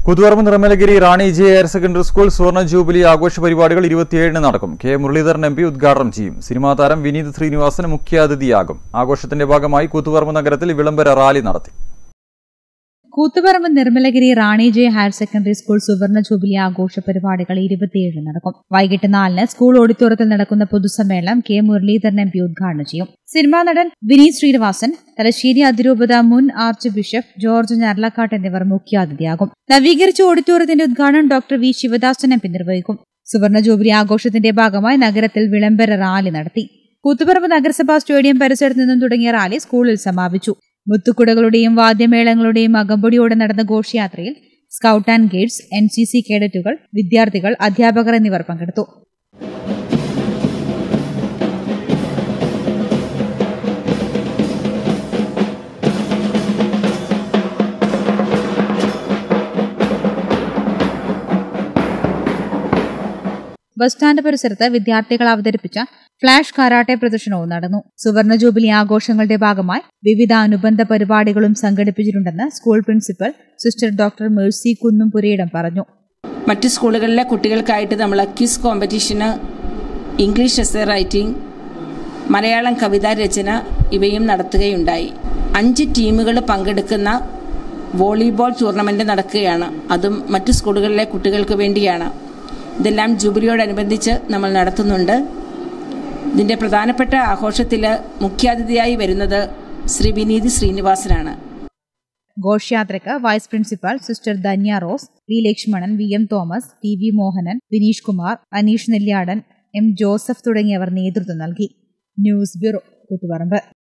കുതുവറമ്പ് Nirmalagiri Rani J higher secondary school സുവർണ jubilee ആഘോഷ പരിപാടികൾ ഇരുപത്തിയേഴിന് നടക്കും കെ മുരളീധരൻ എം പി ഉദ്ഘാടനം ചെയ്യും സിനിമാ താരം വിനീത് ശ്രീനിവാസൻ മുഖ്യാതിഥിയാകും ആഘോഷത്തിന്റെ ഭാഗമായി കൂത്തുപറമ്പ് നഗരത്തിൽ വിളംബര റാലി നടത്തി Kuthuparamba Nirmalagiri Rani J higher secondary school സുവർണ ജൂബിലി ആഘോഷ പരിപാടികൾ ഇരുപത്തിയേഴ് നടക്കും വൈകിട്ട് നാലിന് സ്കൂൾ ഓഡിറ്റോറിയത്തിൽ നടക്കുന്ന പൊതുസമ്മേളനം കെ മുരളീധരൻ എം പി ഉദ്ഘാടനം ചെയ്യും സിനിമാ നടൻ വിനീത് ശ്രീനിവാസൻ തലശ്ശേരി അതിരൂപത മുൻ ആർച്ച് ബിഷപ്പ് ജോർജ് ഞർലക്കാട്ട് എന്നിവർ മുഖ്യാതിഥിയാകും നവീകരിച്ച ഓഡിറ്റോറിയത്തിന്റെ ഉദ്ഘാടനം doctor V Sivadasan M P നിർവഹിക്കും സുവർണ ജൂബിലി ആഘോഷത്തിന്റെ ഭാഗമായി നഗരത്തിൽ വിളംബര റാലി നടത്തി കൂത്തുപറമ്പ് നഗരസഭാ സ്റ്റേഡിയം പരിസരത്ത് നിന്നും തുടങ്ങിയ റാലി സ്കൂളിൽ സമാപിച്ചു മുത്തുക്കുടകളുടെയും വാദ്യമേളങ്ങളുടെയും അകമ്പടിയോടെ നടന്ന ഘോഷയാത്രയിൽ scout and guides N C C കേഡറ്റുകൾ വിദ്യാർത്ഥികൾ അധ്യാപകർ എന്നിവർ പങ്കെടുത്തു ബസ് സ്റ്റാൻഡ് പരിസരത്ത് വിദ്യാർത്ഥികൾ അവതരിപ്പിച്ച ഫ്ളാഷ് കരാട്ടെ പ്രദർശനവും നടന്നു സുവർണ ജൂബിലി ആഘോഷങ്ങളുടെ ഭാഗമായി വിവിധ അനുബന്ധ പരിപാടികളും സംഘടിപ്പിച്ചിട്ടുണ്ടെന്ന് school principal sister doctor Mercy Kunnumpurayidam പറഞ്ഞു മറ്റ് സ്കൂളുകളിലെ കുട്ടികൾക്കായിട്ട് നമ്മൾ ക്വിസ് കോമ്പറ്റീഷന് ഇംഗ്ലീഷ് എസ് റൈറ്റിംഗ് മലയാളം കവിതാ രചന ഇവയും നടത്തുകയുണ്ടായി അഞ്ച് ടീമുകൾ പങ്കെടുക്കുന്ന വോളിബോൾ ടൂർണമെൻ്റ് നടക്കുകയാണ് അതും മറ്റു സ്കൂളുകളിലെ കുട്ടികൾക്ക് വേണ്ടിയാണ് ഇതെല്ലാം ജൂബിലിയോടനുബന്ധിച്ച് നമ്മൾ നടത്തുന്നുണ്ട് ഇതിൻ്റെ പ്രധാനപ്പെട്ട ആഘോഷത്തിൽ മുഖ്യാതിഥിയായി വരുന്നത് ശ്രീ വിനീത് ശ്രീനിവാസനാണ് ഘോഷയാത്രയ്ക്ക് vice principal sister Dhanya Rose V Lakshmanan V M Thomas T V Mohanan Vineesh Kumar Aneesh Nelliyadan M Joseph തുടങ്ങിയവർ നേതൃത്വം നൽകി ന്യൂസ് ബ്യൂറോ കൂത്തുപറമ്പ്